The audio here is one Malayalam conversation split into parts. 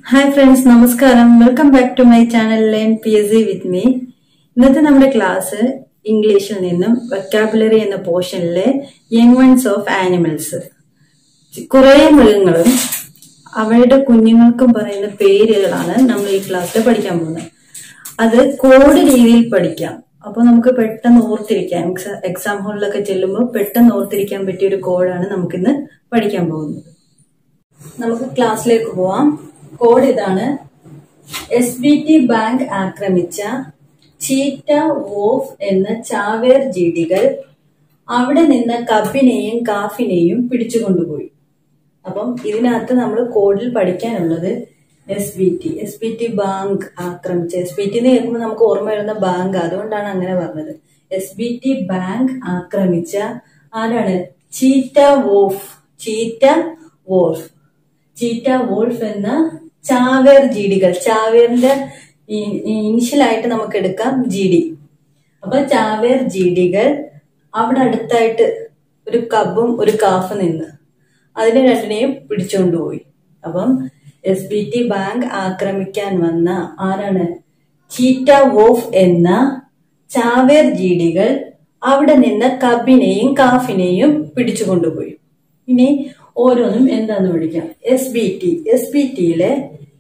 ഹായ് ഫ്രണ്ട്സ് നമസ്കാരം welcome back to my channel learn P S C with me ഇന്നത്തെ നമ്മുടെ ക്ലാസ് ഇംഗ്ലീഷിൽ നിന്നും വെക്കാബുലറി എന്ന പോർഷനിലെ യങ് വൺസ് ഓഫ് ആനിമൽസ് കുറേ മൃഗങ്ങളും അവയുടെ കുഞ്ഞുങ്ങൾക്കും പറയുന്ന പേരുകളാണ് നമ്മൾ ഈ ക്ലാസ്സിൽ പഠിക്കാൻ പോകുന്നത് അത് കോഡ് രീതിയിൽ പഠിക്കാം അപ്പോൾ നമുക്ക് പെട്ടെന്ന് ഓർത്തിരിക്കാം എക്സാം ഹാളിലൊക്കെ ചെല്ലുമ്പോൾ പെട്ടെന്ന് ഓർത്തിരിക്കാൻ പറ്റിയ ഒരു കോഡാണ് നമുക്കിന്ന് പഠിക്കാൻ പോകുന്നത് നമുക്ക് ക്ലാസ്സിലേക്ക് പോവാം കോഡ് ഇതാണ് എസ് ബി ടി ബാങ്ക് ആക്രമിച്ച ചീറ്റ വോഫ് എന്ന ചാവേർ ജീവികൾ അവിടെ നിന്ന് കബിനെയും കാഫിനെയും പിടിച്ചുകൊണ്ടുപോയി അപ്പം ഇതിനകത്ത് നമ്മൾ കോഡിൽ പഠിക്കാനുള്ളത് S B T S B T bank ആക്രമിച്ച എസ് ബി ടി എന്ന് കേൾക്കുമ്പോൾ നമുക്ക് ഓർമ്മ വരുന്ന ബാങ്ക് അതുകൊണ്ടാണ് അങ്ങനെ പറഞ്ഞത് എസ് ബി ടി ബാങ്ക് ആക്രമിച്ച ആരാണ് cheetah wolf cheetah wolf cheetah wolf എന്ന ചാവേർ ജീഡികൾ ചാവേറിന്റെ ഇനിഷ്യലായിട്ട് നമുക്ക് എടുക്കാം ജി ഡി അപ്പൊ ചാവേർ ജീഡികൾ അവിടെ അടുത്തായിട്ട് ഒരു കബും ഒരു കാഫ് നിന്ന് അതിനെ രണ്ടിനെയും പിടിച്ചുകൊണ്ടുപോയി അപ്പം എസ് ബി ടി ബാങ്ക് ആക്രമിക്കാൻ വന്ന ആരാണ് ചീറ്റ വോഫ് എന്ന ചാവേർ ജീഡികൾ അവിടെ നിന്ന് കബിനെയും കാഫിനെയും പിടിച്ചുകൊണ്ടുപോയി ഇനി ഓരോന്നും എന്താന്ന് പഠിക്കാം S B T S B ടിയിലെ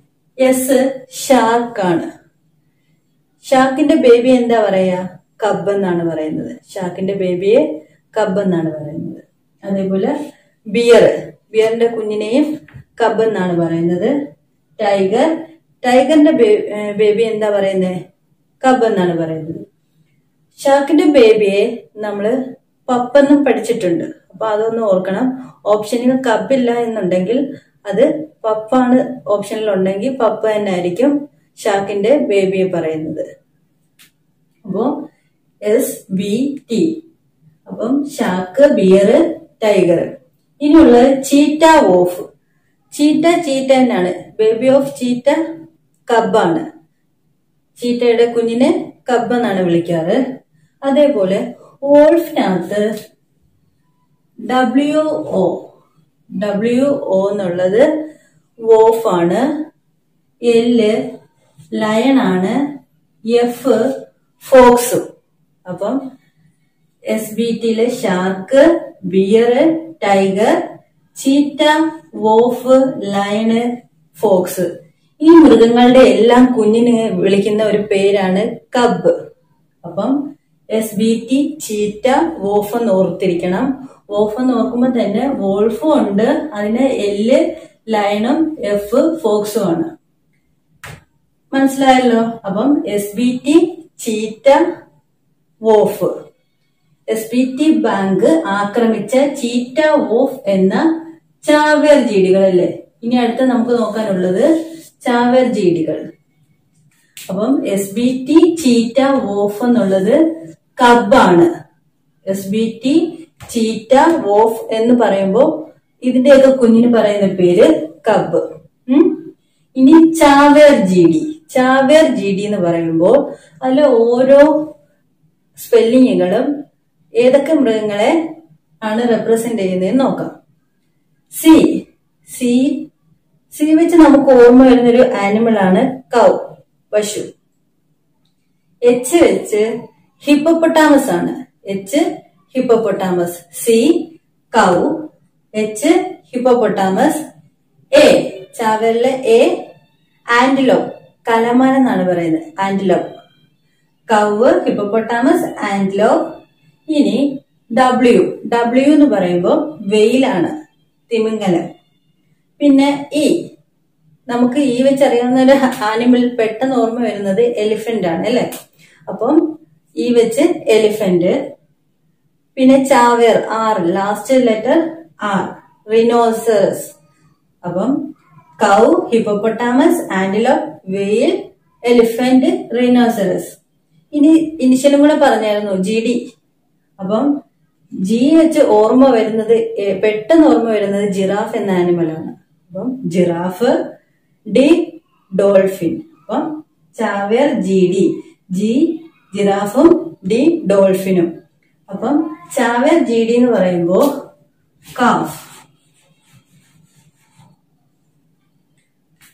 എസ് ഷാർക്കാണ് ഷാർക്കിന്റെ ബേബി എന്താ പറയാ കബ് എന്നാണ് പറയുന്നത് ഷാർക്കിന്റെ ബേബിയെ കബ് എന്നാണ് പറയുന്നത് അതേപോലെ ബിയർ ബിയറിന്റെ കുഞ്ഞിനെയും കബ് എന്നാണ് പറയുന്നത് ടൈഗർ ടൈഗറിന്റെ ബേബി എന്താ പറയുന്നത് കബ് എന്നാണ് പറയുന്നത് ഷാർക്കിന്റെ ബേബിയെ നമ്മള് പപ്പെന്നും പഠിച്ചിട്ടുണ്ട് അപ്പൊ അതൊന്ന് ഓർക്കണം ഓപ്ഷനിൽ കബില്ല എന്നുണ്ടെങ്കിൽ അത് പപ്പാണ് ഓപ്ഷനിൽ ഉണ്ടെങ്കിൽ പപ്പ തന്നെ ആയിരിക്കും ഷാർക്കിന്റെ ബേബിയെ പറയുന്നത് അപ്പോ എസ് ബി ടി അപ്പം ഷാർക്ക് ബിയർ ടൈഗർ ഇനിയുള്ളത് ചീറ്റ ഓഫ് ചീറ്റ ചീറ്റ തന്നെയാണ് ബേബി ഓഫ് ചീറ്റ കബാണ് ചീറ്റയുടെ കുഞ്ഞിനെ കബ് എന്നാണ് വിളിക്കാറ് അതേപോലെ വോൾഫിനകത്ത് ഡബ്ല്യു ഒ ഡബ്ല്യു ഒ എന്നുള്ളത് വോഫ് ആണ് എല് ലയൺ ആണ് എഫ് ഫോക്സും അപ്പം എസ് ബി ടിയിലെ shark bear tiger cheetah wolf lion fox ഈ മൃഗങ്ങളുടെ എല്ലാം കുഞ്ഞിനെ വിളിക്കുന്ന ഒരു പേരാണ് കബ് അപ്പം S B T cheetah wolf എന്ന് ഓർത്തിരിക്കണം വോഫ് എന്ന് ഓർക്കുമ്പോൾ തന്നെ വോൾഫും ഉണ്ട് അതിന് എല് ലയണും എഫ് ഫോക്സും ആണ് മനസ്സിലായല്ലോ അപ്പം S B T cheetah wolf S B T bank ആക്രമിച്ച ചീറ്റ വോഫ് എന്ന ചാവേർ ജീഡികളല്ലേ ഇനി അടുത്ത് നമുക്ക് നോക്കാനുള്ളത് ചാവേർ ജീഡികൾ അപ്പം S B T cheetah wolf എന്നുള്ളത് കബാണ് S B T cheetah wolf എന്ന് പറയുമ്പോൾ ഇതിന്റെയൊക്കെ കുഞ്ഞിന് പറയുന്ന പേര് കബ് ഇനി ചാവേർ ജി ഡി ചാവേർ ജി ഡി എന്ന് പറയുമ്പോൾ അതിൽ ഓരോ സ്പെല്ലിങ്ങുകളും ഏതൊക്കെ മൃഗങ്ങളെ ആണ് റെപ്രസെന്റ് ചെയ്യുന്നതെന്ന് നോക്കാം സി സി സി വെച്ച് നമുക്ക് ഓർമ്മ വരുന്നൊരു ആനിമൽ ആണ് കൗ പശു എച്ച് വെച്ച് ഹിപ്പോപ്പൊട്ടാമസ് ആണ് H hippopotamus C cow H hippopotamus A ചാവലിലെ എ ആന്റിലോ കലമാൻ എന്നാണ് പറയുന്നത് ആന്റിലോ കവ് ഹിപ്പോപ്പൊട്ടാമസ് ആന്റിലോ ഇനി ഡബ്ല്യു ഡബ്ല്യു എന്ന് പറയുമ്പോൾ വെയിലാണ് തിമിങ്ങലം പിന്നെ ഇ നമുക്ക് ഈ വെച്ചറിയാവുന്ന ഒരു ആനിമൽ പെട്ടെന്ന് ഓർമ്മ വരുന്നത് എലിഫന്റ് ആണ് അല്ലെ അപ്പം ഈ വെച്ച് എലിഫന്റ് പിന്നെ ചാവേർ R last letter R rhinoceros അപ്പം cow hippopotamus antelope whale elephant rhinoceros ഇനി ഇനിഷ്യലും കൂടെ പറഞ്ഞായിരുന്നു ജി ഡി അപ്പം ജി വെച്ച് ഓർമ്മ വരുന്നത് പെട്ടെന്ന് ഓർമ്മ വരുന്നത് ജിറാഫ് എന്ന ആനിമൽ ആണ് അപ്പം ജിറാഫ് ഡി ഡോൾഫിൻ അപ്പം ചാവേർ ജി ഡി ജി ജിറാഫും ഡി ഡോൾഫിനും അപ്പം ചാവേർ ജി ഡി എന്ന് പറയുമ്പോ calf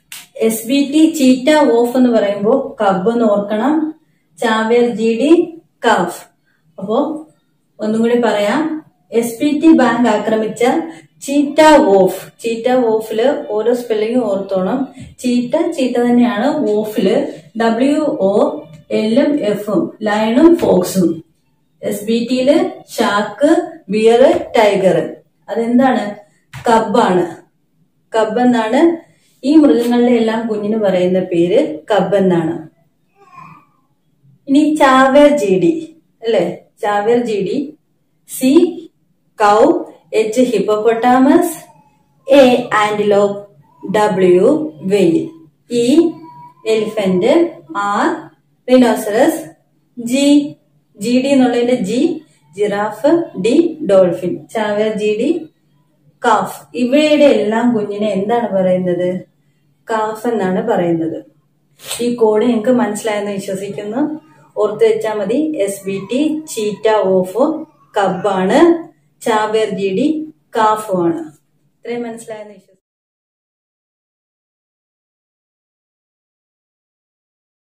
S B T cheetah wolf എന്ന് പറയുമ്പോൾ കബ് എന്ന് ഓർക്കണം ചാവേർ ജി ഡി കാഫ് അപ്പോ ഒന്നും കൂടി പറയാം എസ് പി ടി ബാങ്ക് ആക്രമിച്ച ചീറ്റ ഓഫ് ചീറ്റ ഓഫില് ഓരോ സ്പെല്ലിംഗ് ഓർത്തോണം ചീറ്റ ചീറ്റ തന്നെയാണ് ഓഫില് ഡബ്ല്യു ഒ എല്ലും എഫും ലയണും ഫോക്സും എസ് ബി ടിയില് ഷാക്ക് ബിയർ ടൈഗർ അതെന്താണ് കബ്ബാണ് കബ് എന്നാണ് ഈ മൃഗങ്ങളുടെ എല്ലാം കുഞ്ഞിന് പറയുന്ന പേര് കബ് എന്നാണ് ഇനി ചാവേർ ജി ഡി അല്ലെ ചാവേർ G D C cow H hippopotamus A antelope W whale E elephant R rhinoceros G G D എന്നുള്ളതിന്റെ ജി ജിറാഫ് ഡി ഡോൾഫിൻ ചാവേർ ജി ഡി കാഫ് ഇവയുടെ എല്ലാം കുഞ്ഞിനെ എന്താണ് പറയുന്നത് കാഫ് എന്നാണ് പറയുന്നത് ഈ കോഡ് നിങ്ങൾക്ക് മനസ്സിലായെന്ന് വിശ്വസിക്കുന്നു ഓർത്ത് വെച്ചാൽ മതി S B T cheetah wolf കബാണ് ചാവേർ ജി ഡി കാഫുമാണ് ഇത്രയും മനസ്സിലായെന്ന് വിശ്വസിക്കുന്നു